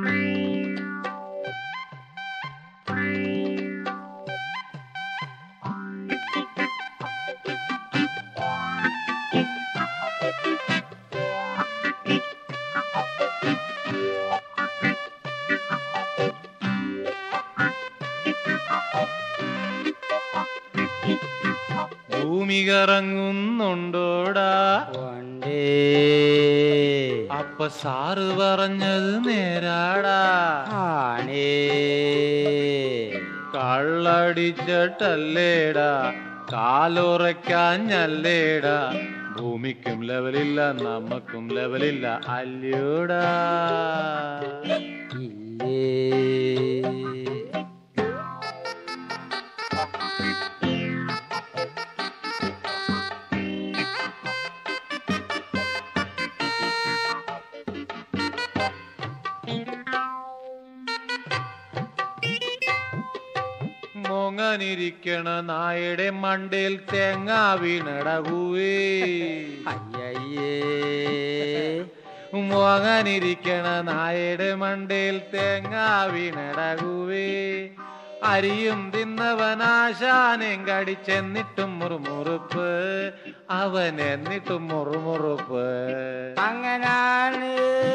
ഭൂമി കറങ്ങുന്നുണ്ടോടാ കൊണ്ടേ അപ്പ സാറ് പറഞ്ഞത് നേരാടാ ആണേ കള്ളടിച്ചിട്ടല്ലേടാ കാലുറയ്ക്കാഞ്ഞല്ലേടാ ഭൂമിക്കും ലെവലില്ല നമുക്കും ലെവലില്ല അല്ലയോടാ ഇല്ലേ മോങ്ങനിരിക്കണ നായയുടെ മണ്ടയിൽ തേങ്ങ വീണടകൂവേ അയ്യയ്യേ മോങ്ങനിരിക്കണ നായയുടെ മണ്ടയിൽ തേങ്ങ വീണടകൂവേ അരിയും തിന്നവനാശാനെയും കടിച്ചെന്നിട്ടും മുറുമുറുപ്പ് അവൻ എന്നിട്ടും മുറുമുറുപ്പ് അങ്ങനാണ്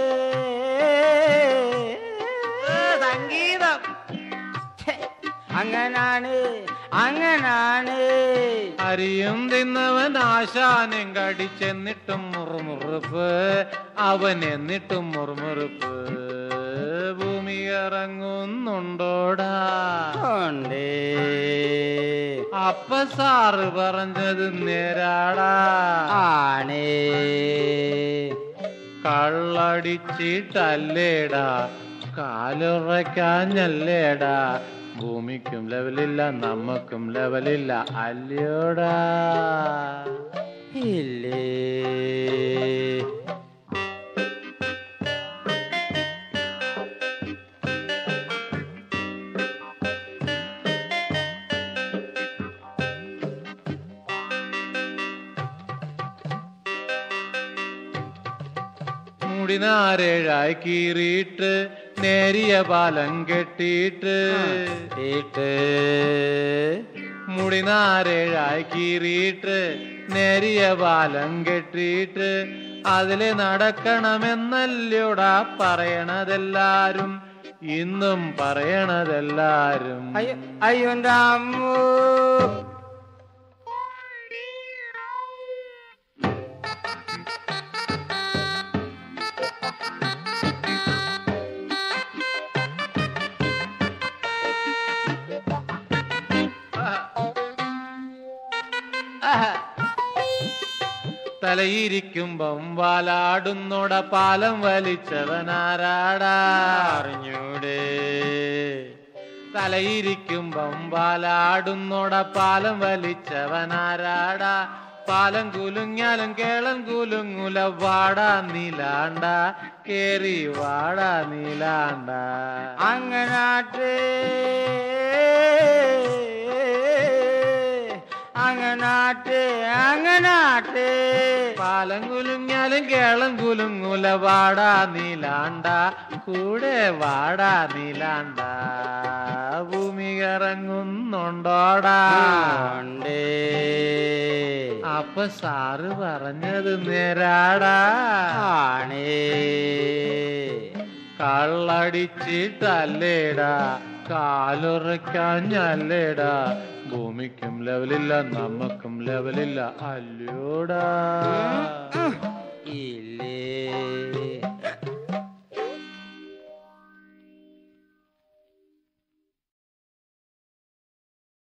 സംഗീതം ഛെ, അങ്ങനാണ് അങ്ങനാണ് അരിയും തിന്നവൻ ആശാനും കടിച്ചെന്നിട്ടും മുറുമുറുപ്പ് അവൻ എന്നിട്ടും മുറുമുറുപ്പ് ഭൂമി ഇറങ്ങുന്നുണ്ടോടാ കൊണ്ടേ അപ്പ സാറ് പറഞ്ഞത് നേരാടാ ആണേ കള്ളടിച്ചിട്ടല്ലേടാ കാലുറയ്ക്കാഞ്ഞല്ലേടാ ഭൂമിക്കും ലെവലില്ല നമുക്കും ലെവലില്ല അല്ലയോടാ ഇല്ലേ മുടിനാരേഴായി കീറിയിട്ട് നേരിയ പാലം കെട്ടിയിട്ട് ഇട്ട് മുടിനാരേഴായി കീറിയിട്ട് നേരിയ പാലം കെട്ടിയിട്ട് അതിലെ നടക്കണമെന്നല്ലോടാ പറയണതെല്ലാരും ഇന്നും പറയണതെല്ലാരും അയ്യോ അയ്യോ എൻ്റെ അമ്മൂ തലയിരിക്കുമ്പം വാലാടുന്നോട പാലം വലിച്ചവനാരാടാ അറിഞ്ഞൂടെ തലയിരിക്കുമ്പം വാലാടുന്നോട പാലം വലിച്ചവനാരാടാ പാലം കുലുങ്ങിയാലും കേളം കുലുങ്ങുല വാടാ നീലാണ്ട കേറി വാടാ നീലാണ്ട അങ്ങനാട്ട് അങ്ങനാട്ട് അങ്ങനാട്ട് പാലം കുലുങ്ങിയാലും കേളം കുലുങ്ങുല വാടാ നീലാണ്ട കൂടെ വാടാ നീലാണ്ട ഭൂമി ഇറങ്ങുന്നുണ്ടോടാ കൊണ്ടേ അപ്പൊ സാറ് പറഞ്ഞത് നേരാടാ ആണേ കള്ളടിച്ചിട്ടല്ലേടാ കാലുറയ്ക്കാഞ്ഞല്ലേടാ ഭൂമിക്കും ലെവലില്ല നമുക്കും ലെവലില്ല അല്ലയോടാ